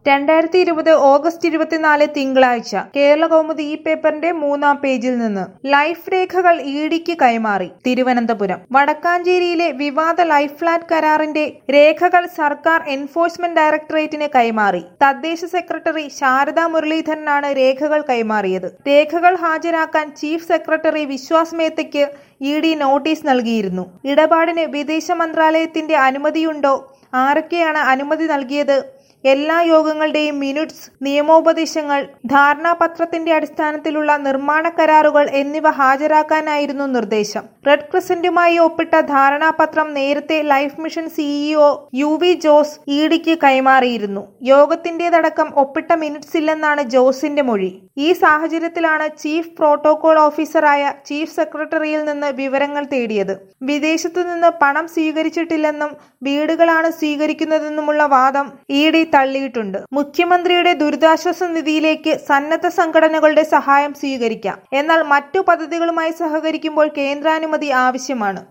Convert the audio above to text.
രണ്ടായിരത്തി ഇരുപത് ഓഗസ്റ്റ് ഇരുപത്തിനാല് തിങ്കളാഴ്ച കേരള കൗമുദി ഈ പേപ്പറിന്റെ മൂന്നാം പേജിൽ നിന്ന് ലൈഫ് രേഖകൾ ഇഡിക്ക് കൈമാറി തിരുവനന്തപുരം വടക്കാഞ്ചേരിയിലെ വിവാദ ലൈഫ് ഫ്ലാറ്റ് കരാറിന്റെ രേഖകൾ സർക്കാർ എൻഫോഴ്സ്മെന്റ് ഡയറക്ടറേറ്റിന് കൈമാറി തദ്ദേശ സെക്രട്ടറി ശാരദാ മുരളീധരനാണ് രേഖകൾ കൈമാറിയത് രേഖകൾ ഹാജരാക്കാൻ ചീഫ് സെക്രട്ടറി വിശ്വാസ് മേത്തയ്ക്ക് ഇ ഡി നോട്ടീസ് നൽകിയിരുന്നു ഇടപാടിന് വിദേശ മന്ത്രാലയത്തിന്റെ അനുമതിയുണ്ടോ ആരൊക്കെയാണ് അനുമതി നൽകിയത് എല്ലാ യോഗങ്ങളുടെയും മിനിറ്റ്സ് നിയമോപദേശങ്ങൾ ധാരണാപത്രത്തിന്റെ അടിസ്ഥാനത്തിലുള്ള നിർമ്മാണ കരാറുകൾ എന്നിവ ഹാജരാക്കാനായിരുന്നു നിർദ്ദേശം റെഡ് ക്രിസന്റുമായി ഒപ്പിട്ട ധാരണാപത്രം നേരത്തെ life mission CEO U V Jose ഇഡിക്ക് കൈമാറിയിരുന്നു യോഗത്തിന്റേതടക്കം ഒപ്പിട്ട മിനിറ്റ്സ് ഇല്ലെന്നാണ് ജോസിന്റെ മൊഴി ഈ സാഹചര്യത്തിലാണ് ചീഫ് പ്രോട്ടോകോൾ ഓഫീസറായ ചീഫ് സെക്രട്ടറിയിൽ നിന്ന് വിവരങ്ങൾ തേടിയത് വിദേശത്തു നിന്ന് പണം സ്വീകരിച്ചിട്ടില്ലെന്നും വീടുകളാണ് സ്വീകരിക്കുന്നതെന്നുമുള്ള വാദം ഇ ഡി തള്ളിയിട്ടുണ്ട് മുഖ്യമന്ത്രിയുടെ ദുരിതാശ്വാസ നിധിയിലേക്ക് സന്നദ്ധ സംഘടനകളുടെ സഹായം സ്വീകരിക്കാം എന്നാൽ മറ്റു പദ്ധതികളുമായി സഹകരിക്കുമ്പോൾ കേന്ദ്രാനുമതി ആവശ്യമാണ്